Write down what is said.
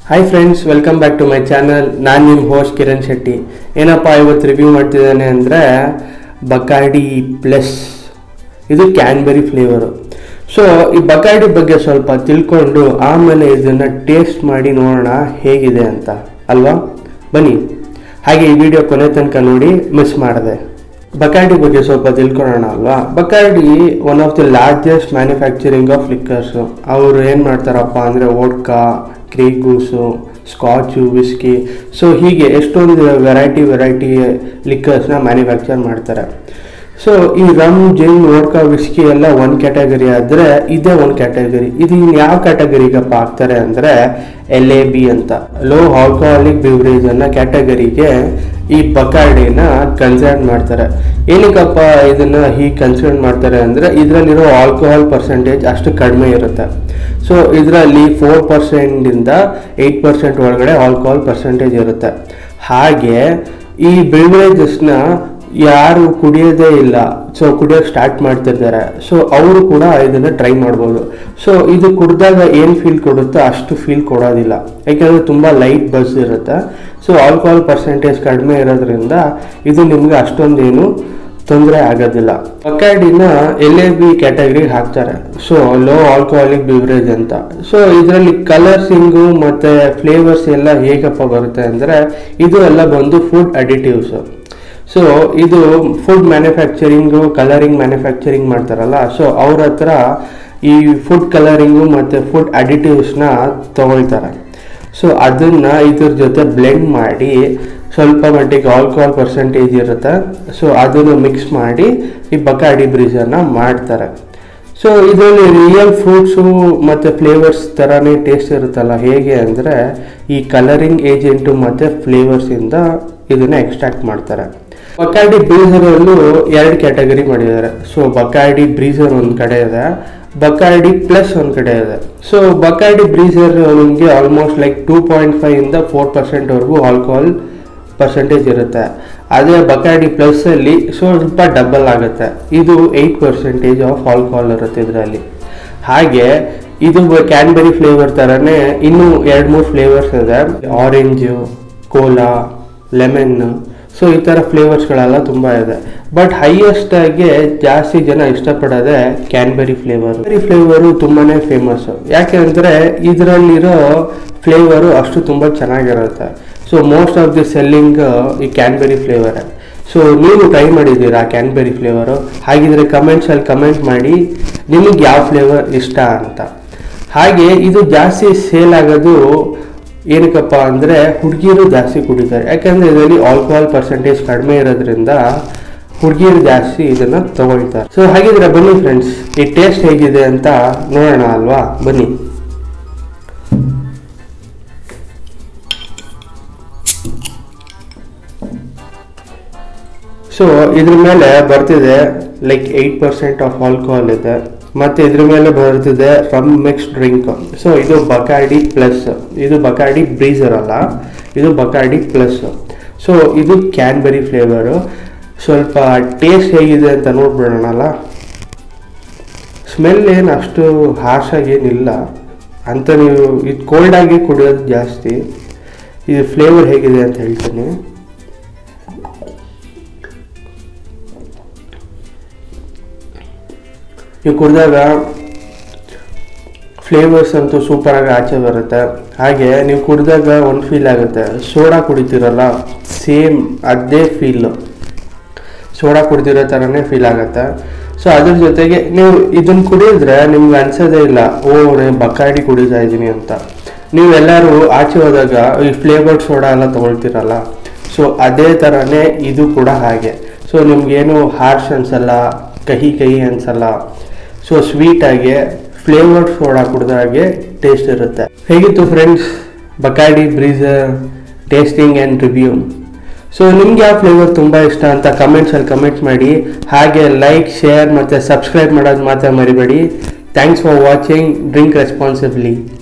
hi friends welcome back to my channel ನಾನು ನಿಮ್ಮ host Kiran Shetty ಏನಪ್ಪ ಇವತ್ತು ರಿವ್ಯೂ ಮಾಡ್ತಿದ್ದೇನೆ ಅಂದರೆ ಬಕಾಡಿ ಪ್ಲಸ್ ಇದು ಕ್ಯಾನ್ಬೆರಿ ಫ್ಲೇವರು ಸೊ ಈ ಬಕಾಡಿ ಬಗ್ಗೆ ಸ್ವಲ್ಪ ತಿಳ್ಕೊಂಡು ಆಮೇಲೆ ಇದನ್ನು ಟೇಸ್ಟ್ ಮಾಡಿ ನೋಡೋಣ ಹೇಗಿದೆ ಅಂತ ಅಲ್ವಾ ಬನ್ನಿ ಹಾಗೆ ಈ ವಿಡಿಯೋ ಕೊನೆ ತನಕ ನೋಡಿ ಮಿಸ್ ಮಾಡಿದೆ ಬಕಾಡಿ ಬಗ್ಗೆ ಸ್ವಲ್ಪ ತಿಳ್ಕೊಳ್ಳೋಣ ಅಲ್ವಾ Bacardi one of the largest manufacturing of liquors ಅವರು ಏನು ಮಾಡ್ತಾರಪ್ಪ ಅಂದರೆ ವೋಡ್ಕಾ ಕ್ರೀಗೂಸು ಸ್ಕಾಚು ವಿಸ್ಕಿ ಸೊ ಹೀಗೆ ಎಷ್ಟೊಂದು ವೆರೈಟಿ ವೆರೈಟಿ ಲಿಕ್ಕರ್ಸ್ನ ಮ್ಯಾನುಫ್ಯಾಕ್ಚರ್ ಮಾಡ್ತಾರೆ ಸೊ ಈ ರಮ್ ಜಿನ್ ವೋಡ್ಕಾ ವಿಸ್ಕಿ ಎಲ್ಲ ಒಂದು ಕ್ಯಾಟಗರಿ ಆದರೆ ಇದೇ ಒಂದು ಕ್ಯಾಟಗರಿ ಇದು ಇನ್ನು ಯಾವ ಕ್ಯಾಟಗರಿಗಪ್ಪ ಹಾಕ್ತಾರೆ ಅಂದರೆ ಎಲ್ ಎ ಬಿ ಅಂತ ಲೋ ಆಲ್ಕೋಹಾಲಿಕ್ ಬಿವ್ರೇಜ್ ಅನ್ನೋ ಕ್ಯಾಟಗರಿಗೆ ಈ ಬಕಾಡಿನ ಕನ್ಸಿಡರ್ ಮಾಡ್ತಾರೆ ಏನಕ್ಕಪ್ಪ ಇದನ್ನ ಹೀಗೆ ಕನ್ಸಿಡರ್ ಮಾಡ್ತಾರೆ ಅಂದರೆ ಇದರಲ್ಲಿರೋ ಆಲ್ಕೋಹಾಲ್ ಪರ್ಸೆಂಟೇಜ್ ಅಷ್ಟು ಕಡಿಮೆ ಇರುತ್ತೆ ಸೊ ಇದರಲ್ಲಿ ಫೋರ್ ಪರ್ಸೆಂಟಿಂದ ಏಯ್ಟ್ ಪರ್ಸೆಂಟ್ ಒಳಗಡೆ ಆಲ್ಕೋಹಾಲ್ ಪರ್ಸೆಂಟೇಜ್ ಇರುತ್ತೆ ಹಾಗೆ ಈ ಬಿವ್ರೇಜಸ್ನ ಯಾರು ಕುಡಿಯೋದೇ ಇಲ್ಲ ಸೊ ಕುಡಿಯೋಕೆ ಸ್ಟಾರ್ಟ್ ಮಾಡ್ತಿರ್ತಾರೆ ಸೊ ಅವರು ಕೂಡ ಇದನ್ನು ಟ್ರೈ ಮಾಡ್ಬೋದು ಸೊ ಇದು ಕುಡಿದಾಗ ಏನು ಫೀಲ್ ಕೊಡುತ್ತೋ ಅಷ್ಟು ಫೀಲ್ ಕೊಡೋದಿಲ್ಲ ಯಾಕೆಂದರೆ ತುಂಬ ಲೈಟ್ ಬಸ್ ಇರುತ್ತೆ ಸೊ ಆಲ್ಕೋಹಾಲ್ ಪರ್ಸೆಂಟೇಜ್ ಕಡಿಮೆ ಇರೋದ್ರಿಂದ ಇದು ನಿಮಗೆ ಅಷ್ಟೊಂದೇನು ತೊಂದರೆ ಆಗೋದಿಲ್ಲ ಬಕಾಡಿನ ಎಲ್ ಎ ಬಿ ಕ್ಯಾಟಗರಿಗೆ ಹಾಕ್ತಾರೆ ಸೊ ಲೋ ಆಲ್ಕೋಹಾಲಿಕ್ ಬಿವ್ರೇಜ್ ಅಂತ ಸೊ ಇದರಲ್ಲಿ ಕಲರ್ಸಿಂಗು ಮತ್ತು ಫ್ಲೇವರ್ಸ್ ಎಲ್ಲ ಹೇಗಪ್ಪ ಬರುತ್ತೆ ಅಂದರೆ ಇದು ಎಲ್ಲ ಬಂದು ಫುಡ್ ಅಡಿಟಿವ್ಸ್ ಸೊ ಇದು ಫುಡ್ ಮ್ಯಾನುಫ್ಯಾಕ್ಚರಿಂಗು ಕಲರಿಂಗ್ ಮ್ಯಾನುಫ್ಯಾಕ್ಚರಿಂಗ್ ಮಾಡ್ತಾರಲ್ಲ ಸೊ ಅವ್ರ ಹತ್ರ ಈ ಫುಡ್ ಕಲರಿಂಗು ಮತ್ತು ಫುಡ್ ಅಡಿಟಿವ್ಸ್ನ ತಗೊಳ್ತಾರೆ ಸೊ ಅದನ್ನು ಇದ್ರ ಜೊತೆ ಬ್ಲೆಂಡ್ ಮಾಡಿ ಸ್ವಲ್ಪ ಮಟ್ಟಿಗೆ ಆಲ್ಕೋಹಾಲ್ ಪರ್ಸೆಂಟೇಜ್ ಇರುತ್ತೆ ಸೊ ಅದನ್ನು ಮಿಕ್ಸ್ ಮಾಡಿ ಈ ಬಕಾಡಿ ಬ್ರೀಸರ್ನ ಮಾಡ್ತಾರೆ ಸೊ ಇದರಲ್ಲಿ ರಿಯಲ್ ಫ್ರೂಟ್ಸು ಮತ್ತು ಫ್ಲೇವರ್ಸ್ ಥರನೇ ಟೇಸ್ಟ್ ಇರುತ್ತಲ್ಲ ಹೇಗೆ ಅಂದರೆ ಈ ಕಲರಿಂಗ್ ಏಜೆಂಟು ಮತ್ತು ಫ್ಲೇವರ್ಸಿಂದ ಇದನ್ನು ಎಕ್ಸ್ಟ್ರಾಕ್ಟ್ ಮಾಡ್ತಾರೆ ಬಕಾಡಿ ಬ್ರೀಸರಲ್ಲೂ ಎರಡು ಕ್ಯಾಟಗರಿ ಮಾಡಿದ್ದಾರೆ ಸೊ ಬಕಾಡಿ ಬ್ರೀಸರ್ ಒಂದು ಕಡೆ ಇದೆ ಬಕಾಡಿ ಪ್ಲಸ್ ಒಂದು ಕಡೆ ಇದೆ ಸೊ ಬಕಾಡಿ ಬ್ರೀಸರ್ ನಿಮಗೆ almost like two point five ಇಂದ ಫೋರ್ ಪರ್ಸೆಂಟ್ವರೆಗೂ ಆಲ್ಕೋಹಾಲ್ ಪರ್ಸೆಂಟೇಜ್ ಇರುತ್ತೆ ಅದೇ ಬಕಾಡಿ ಪ್ಲಸ್ಸಲ್ಲಿ ಸ್ವಲ್ಪ ಡಬಲ್ ಆಗುತ್ತೆ ಇದು ಏಯ್ಟ್ ಪರ್ಸೆಂಟೇಜ್ ಆಫ್ ಆಲ್ಕೋಹಾಲ್ ಇರುತ್ತೆ ಇದರಲ್ಲಿ ಹಾಗೆ ಇದು ಕ್ಯಾನ್ಬೆರಿ ಫ್ಲೇವರ್ ಥರನೇ ಇನ್ನೂ ಎರಡು ಮೂರು ಫ್ಲೇವರ್ಸ್ ಇದೆ ಆರೆಂಜು ಕೋಲಾ ಲೆಮನ್ ಸೊ ಈ ಥರ ಫ್ಲೇವರ್ಸ್ಗಳೆಲ್ಲ ತುಂಬ ಇದೆ ಬಟ್ ಹೈಯೆಸ್ಟ್ ಆಗಿ ಜಾಸ್ತಿ ಜನ ಇಷ್ಟಪಡೋದೆ ಕ್ಯಾನ್ಬೆರಿ ಫ್ಲೇವರ್ ಕ್ಯಾನ್ಬೆರಿ ಫ್ಲೇವರು ತುಂಬಾ ಫೇಮಸ್ಸು ಯಾಕೆ ಅಂದರೆ ಇದರಲ್ಲಿರೋ ಫ್ಲೇವರು ಅಷ್ಟು ತುಂಬ ಚೆನ್ನಾಗಿರುತ್ತೆ so most of the selling ಈ ಕ್ಯಾನ್ಬೆರಿ ಫ್ಲೇವರೇ ಸೊ ನೀವು ಟ್ರೈ ಮಾಡಿದ್ದೀರಾ ಕ್ಯಾನ್ಬೆರಿ ಫ್ಲೇವರು ಹಾಗಿದ್ರೆ ಕಮೆಂಟ್ಸಲ್ಲಿ ಕಮೆಂಟ್ ಮಾಡಿ ನಿಮಗೆ ಯಾವ ಫ್ಲೇವರ್ ಇಷ್ಟ ಅಂತ ಹಾಗೆ ಇದು ಜಾಸ್ತಿ ಸೇಲ್ ಆಗೋದು ಏನಕ್ಕಪ್ಪ ಅಂದರೆ ಹುಡುಗಿರು ಜಾಸ್ತಿ ಕುಡಿತಾರೆ ಯಾಕಂದರೆ ಇದರಲ್ಲಿ ಆಲ್ಕೋಹಾಲ್ ಪರ್ಸೆಂಟೇಜ್ ಕಡಿಮೆ ಇರೋದ್ರಿಂದ ಹುಡುಗಿರು ಜಾಸ್ತಿ ಇದನ್ನು ತಗೊಳ್ತಾರೆ ಸೊ ಹಾಗಿದ್ರೆ ಬನ್ನಿ ಫ್ರೆಂಡ್ಸ್ ಈ ಟೇಸ್ಟ್ ಹೇಗಿದೆ ಅಂತ ನೋಡೋಣ ಅಲ್ವಾ ಬನ್ನಿ ಸೊ ಇದ್ರ ಮೇಲೆ ಬರ್ತಿದೆ like eight percent of alcohol ಇದೆ ಮತ್ತು ಇದ್ರ ಮೇಲೆ ಬರ್ತಿದೆ ರಮ್ ಮಿಕ್ಸ್ ಡ್ರಿಂಕ್ ಸೊ ಇದು ಬಕಾಡಿ ಪ್ಲಸ್ ಇದು ಬಕಾಡಿ ಬ್ರೀಸರ್ ಅಲ್ಲ ಇದು ಬಕಾಡಿ ಪ್ಲಸ್ ಸೊ ಇದು ಕ್ಯಾನ್ಬೆರಿ ಫ್ಲೇವರು ಸ್ವಲ್ಪ ಟೇಸ್ಟ್ ಹೇಗಿದೆ ಅಂತ ನೋಡ್ಬಿಡೋಣಲ್ಲ ಸ್ಮೆಲ್ ಏನು ಅಷ್ಟು ಹಾರ್ಶಾಗಿ ಏನಿಲ್ಲ ಅಂತ ನೀವು ಇದು ಕೋಲ್ಡಾಗಿ ಕುಡಿಯೋದು ಜಾಸ್ತಿ ಇದು ಫ್ಲೇವರ್ ಹೇಗಿದೆ ಅಂತ ಹೇಳ್ತೀನಿ ನೀವು ಕುಡಿದಾಗ ಫ್ಲೇವರ್ಸ್ ಅಂತೂ ಸೂಪರಾಗಿ ಆಚೆ ಬರುತ್ತೆ ಹಾಗೆ ನೀವು ಕುಡಿದಾಗ ಒಂದು ಫೀಲ್ ಆಗುತ್ತೆ ಸೋಡಾ ಕುಡಿತೀರಲ್ಲ ಸೇಮ್ ಅದೇ ಫೀಲು ಸೋಡಾ ಕುಡ್ದಿರೋ ಥರನೇ ಫೀಲ್ ಆಗುತ್ತೆ ಸೊ ಅದ್ರ ಜೊತೆಗೆ ನೀವು ಇದನ್ನು ಕುಡಿದ್ರೆ ನಿಮ್ಗೆ ಅನ್ಸೋದೇ ಇಲ್ಲ ಓ ನಾನು ಬಕಾಡಿ ಕುಡಿತಾ ಇದ್ದೀನಿ ಅಂತ ನೀವು ಎಲ್ಲರೂ ಆಚೆ ಹೋದಾಗ ಈ ಫ್ಲೇವರ್ಡ್ ಸೋಡಾ ಎಲ್ಲ ತೊಗೊಳ್ತೀರಲ್ಲ ಸೊ ಅದೇ ಥರನೇ ಇದು ಕೂಡ ಹಾಗೆ ಸೊ ನಿಮ್ಗೇನು ಹಾರ್ಶ್ ಅನ್ಸಲ್ಲ ಕಹಿ ಕಹಿ ಅನ್ಸಲ್ಲ ಸೊ ಸ್ವೀಟಾಗಿ ಫ್ಲೇವರ್ಡ್ ಸೋಡಾ ಕುಡ್ದಾಗೆ ಟೇಸ್ಟ್ ಇರುತ್ತೆ ಹೇಗಿತ್ತು friends Bacardi Breezer tasting and review so ನಿಮ್ಗೆ ಯಾವ ಫ್ಲೇವರ್ ತುಂಬ ಇಷ್ಟ ಅಂತ ಕಮೆಂಟ್ಸಲ್ಲಿ ಕಮೆಂಟ್ ಮಾಡಿ ಹಾಗೆ ಲೈಕ್ ಶೇರ್ ಮತ್ತು ಸಬ್ಸ್ಕ್ರೈಬ್ ಮಾಡೋದು ಮಾತ್ರ ಮರಿಬೇಡಿ thanks for watching drink responsibly